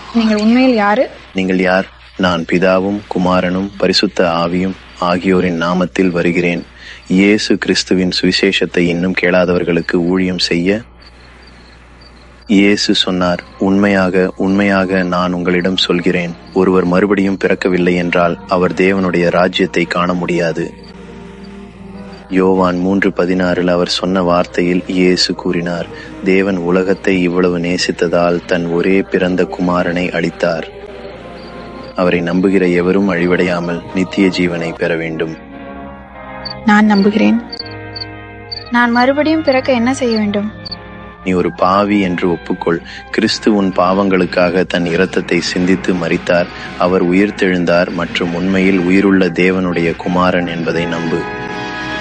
நீங்கள் உண்மையில் யாரு நீங்கள் யார் நான் பிதாவும் குமாரனும் பரிசுத்த ஆவியும் ஆகியோரின் நாமத்தில் வருகிறேன் இயேசு கிறிஸ்துவின் சுவிசேஷத்தை இன்னும் கேளாதவர்களுக்கு ஊழியம் செய்ய இயேசு சொன்னார் உண்மையாக உண்மையாக நான் உங்களிடம் சொல்கிறேன் ஒருவர் மறுபடியும் பிறக்கவில்லை என்றால் அவர் தேவனுடைய ராஜ்யத்தை காண முடியாது யோவான் மூன்று பதினாறில் அவர் சொன்ன வார்த்தையில் இயேசு கூறினார் தேவன் உலகத்தை இவ்வளவு நேசித்ததால் தன் ஒரே பிறந்த குமாரனை அளித்தார் அவரை நம்புகிற எவரும் அழிவடையாமல் நித்திய ஜீவனை பெற வேண்டும் நான் நம்புகிறேன் நான் மறுபடியும் பிறக்க என்ன செய்ய வேண்டும் நீ ஒரு பாவி என்று ஒப்புக்கொள் கிறிஸ்து உன் பாவங்களுக்காக தன் இரத்தத்தை சிந்தித்து மரித்தார் அவர் உயிர்த்தெழுந்தார் மற்றும் உண்மையில் உயிருள்ள தேவனுடைய குமாரன் என்பதை நம்பு